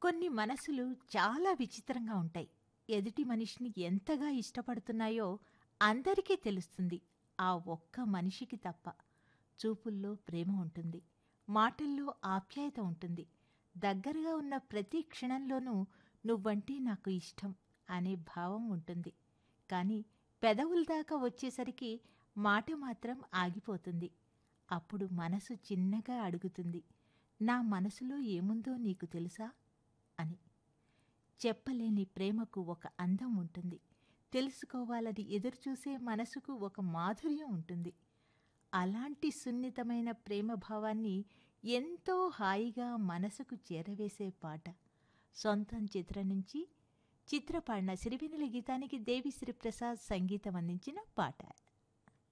కొన్ని మనసులు చాలా విచిత్రంగా ఉంటాయి ఎదుటి మనిషిని ఎంతగా ఇష్టపడుతున్నాయో అందరికీ తెలుస్తుంది ఆ ఒక్క మనిషికి తప్ప చూపుల్లో ప్రేమ ఉంటుంది మాటల్లో ఆప్యాయత ఉంటుంది దగ్గరగా ఉన్న ప్రతి క్షణంలోనూ నువ్వంటే నాకు ఇష్టం అనే భావం ఉంటుంది కానీ పెదవుల దాకా వచ్చేసరికి మాట మాత్రం ఆగిపోతుంది అప్పుడు మనసు చిన్నగా అడుగుతుంది నా మనసులో ఏముందో నీకు తెలుసా అని చెప్పలేని ప్రేమకు ఒక అందం ఉంటుంది తెలుసుకోవాలని ఎదురుచూసే మనసుకు ఒక మాధుర్యం ఉంటుంది అలాంటి సున్నితమైన ప్రేమ భావాన్ని ఎంతో హాయిగా మనసుకు చేరవేసే పాట సొంతం చిత్రం నుంచి చిత్రపాడిన సిరివెన్నెల గీతానికి దేవిశ్రీ ప్రసాద్ సంగీతం అందించిన పాట